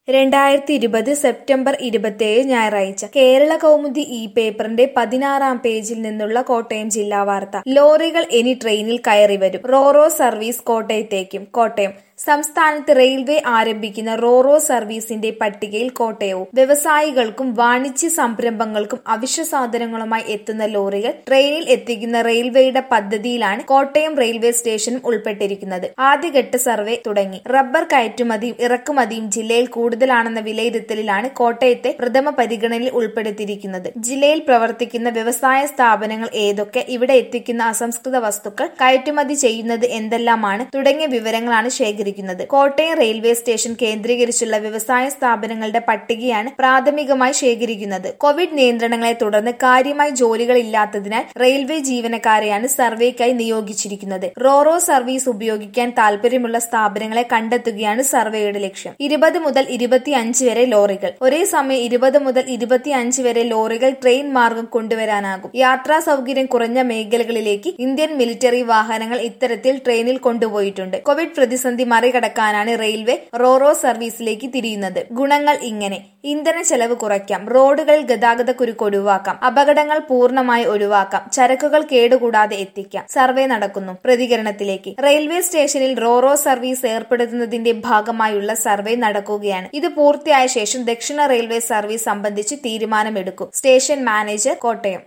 രണ്ടായിരത്തി ഇരുപത് സെപ്റ്റംബർ ഇരുപത്തിയേഴ് ഞായറാഴ്ച കേരള കൗമുദി ഈ പേപ്പറിന്റെ പതിനാറാം പേജിൽ നിന്നുള്ള കോട്ടയം ജില്ലാ വാർത്ത ലോറികൾ ഇനി ട്രെയിനിൽ കയറി വരും റോറോ സർവീസ് കോട്ടയത്തേക്കും കോട്ടയം സംസ്ഥാനത്ത് റെയിൽവേ ആരംഭിക്കുന്ന റോറോ സർവീസിന്റെ പട്ടികയിൽ കോട്ടയവും വ്യവസായികൾക്കും വാണിജ്യ സംരംഭങ്ങൾക്കും അവശ്യ സാധനങ്ങളുമായി എത്തുന്ന ലോറികൾ ട്രെയിനിൽ എത്തിക്കുന്ന റെയിൽവേയുടെ പദ്ധതിയിലാണ് കോട്ടയം റെയിൽവേ സ്റ്റേഷനും ഉൾപ്പെട്ടിരിക്കുന്നത് ആദ്യഘട്ട സർവേ തുടങ്ങി റബ്ബർ കയറ്റുമതിയും ഇറക്കുമതിയും ജില്ലയിൽ കൂടുതലാണെന്ന വിലയിരുത്തലിലാണ് കോട്ടയത്തെ പ്രഥമ പരിഗണനയിൽ ഉൾപ്പെടുത്തിയിരിക്കുന്നത് ജില്ലയിൽ പ്രവർത്തിക്കുന്ന വ്യവസായ സ്ഥാപനങ്ങൾ ഏതൊക്കെ ഇവിടെ എത്തിക്കുന്ന അസംസ്കൃത വസ്തുക്കൾ കയറ്റുമതി ചെയ്യുന്നത് എന്തെല്ലാമാണ് തുടങ്ങിയ വിവരങ്ങളാണ് ശേഖരിക്കുന്നത് കോട്ടയം റെയിൽവേ സ്റ്റേഷൻ കേന്ദ്രീകരിച്ചുള്ള വ്യവസായ സ്ഥാപനങ്ങളുടെ പട്ടികയാണ് പ്രാഥമികമായി ശേഖരിക്കുന്നത് കോവിഡ് നിയന്ത്രണങ്ങളെ തുടർന്ന് കാര്യമായി ജോലികളില്ലാത്തതിനാൽ റെയിൽവേ ജീവനക്കാരെയാണ് സർവേക്കായി നിയോഗിച്ചിരിക്കുന്നത് റോറോ സർവീസ് ഉപയോഗിക്കാൻ താൽപര്യമുള്ള സ്ഥാപനങ്ങളെ കണ്ടെത്തുകയാണ് സർവേയുടെ ലക്ഷ്യം ഇരുപത് മുതൽ ഇരുപത്തിയഞ്ച് വരെ ലോറികൾ ഒരേ സമയം ഇരുപത് മുതൽ ഇരുപത്തിയഞ്ച് വരെ ലോറികൾ ട്രെയിൻ മാർഗം കൊണ്ടുവരാനാകും യാത്രാ സൗകര്യം കുറഞ്ഞ മേഖലകളിലേക്ക് ഇന്ത്യൻ മിലിറ്ററി വാഹനങ്ങൾ ഇത്തരത്തിൽ ട്രെയിനിൽ കൊണ്ടുപോയിട്ടുണ്ട് കോവിഡ് പ്രതിസന്ധി മറികടക്കാനാണ് റെയിൽവേ റോറോ സർവീസിലേക്ക് തിരിയുന്നത് ഗുണങ്ങൾ ഇങ്ങനെ ഇന്ധന ചെലവ് കുറയ്ക്കാം റോഡുകളിൽ ഗതാഗത കുരുക്ക് ഒഴിവാക്കാം അപകടങ്ങൾ പൂർണ്ണമായി ഒഴിവാക്കാം ചരക്കുകൾ കേടുകൂടാതെ എത്തിക്കാം സർവേ നടക്കുന്നു പ്രതികരണത്തിലേക്ക് റെയിൽവേ സ്റ്റേഷനിൽ റോറോ സർവീസ് ഏർപ്പെടുത്തുന്നതിന്റെ ഭാഗമായുള്ള സർവേ നടക്കുകയാണ് ഇത് പൂർത്തിയായ ശേഷം ദക്ഷിണ റെയിൽവേ സർവീസ് സംബന്ധിച്ച് തീരുമാനമെടുക്കും സ്റ്റേഷൻ മാനേജർ കോട്ടയം